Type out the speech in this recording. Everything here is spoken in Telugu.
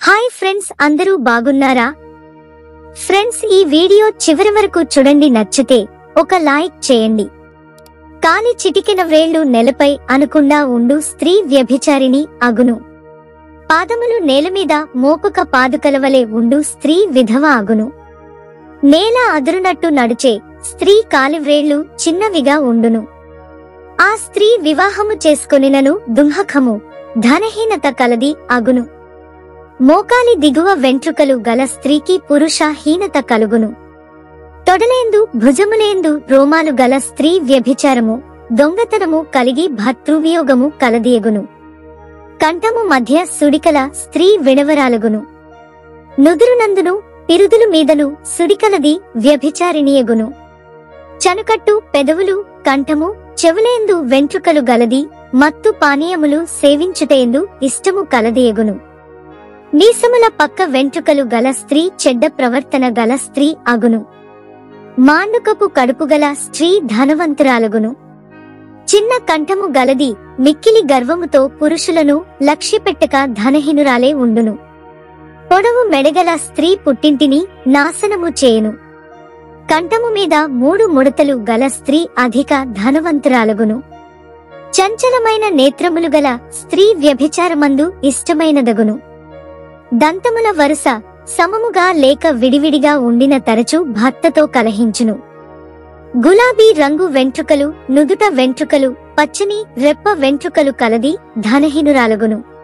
హాయ్ ఫ్రెండ్స్ అందరూ బాగున్నారా ఫ్రెండ్స్ ఈ వీడియో చివరి వరకు చూడండి నచ్చితే ఒక లైక్ చేయండి కాలి చిటికెన వ్రేళ్లు నెలపై అనుకుండా ఉండు స్త్రీ వ్యభిచారిణి అగును పాదములు నేలమీద మోపుక పాదుకలవలే ఉండు స్త్రీ విధవ అగును నేల అదురునట్టు నడిచే స్త్రీ కాలివ్రేళ్లు చిన్నవిగా ఉండును ఆ స్త్రీ వివాహము చేసుకొనినను దుంహకము ధనహీనత కలది అగును మోకాలి దిగువ వెంట్రుకలు గల స్త్రీకి పురుష హీనత కలుగును తొడలేందు భుజములేందు రోమాలు గల స్త్రీ వ్యభిచారము దొంగతనము కలిగి భర్తృవియోగము కలదీయగును కంఠము మధ్య సుడికల స్త్రీ విడవరాలగును నుదురునందును పిరుదులు మీదను సుడికలది వ్యభిచారిణియగును చనుకట్టు పెదవులు కంఠము చెవులేందు వెంట్రుకలు గలది మత్తు పానీయములు సేవించుటేందు ఇష్టము కలదీయగును మీసముల పక్క వెంట్రుకలు గల స్త్రీ చెడ్డ ప్రవర్తన గల స్త్రీ అగును మాండుకపు కడుపుగల స్త్రీ ధనవంతురాలగును చిన్న కంఠము గలది మిక్కిలి గర్వముతో పురుషులను లక్ష్యపెట్టక ధనహీనురాలే ఉండును పొడవు మెడగల స్త్రీ పుట్టింటిని నాశనము చేయును కంఠము మీద మూడు ముడతలు గల స్త్రీ అధిక ధనవంతురాలగును చంచలమైన నేత్రములు గల స్త్రీ వ్యభిచారమందు ఇష్టమైనదగును దంతముల వరుస సమముగా లేక విడివిడిగా ఉండిన తరచు భర్తతో కలహించును గులాబీ రంగు వెంట్రుకలు నుదుట వెంట్రుకలు పచ్చని రెప్ప వెంట్రుకలు కలది ధనహీనురాలగును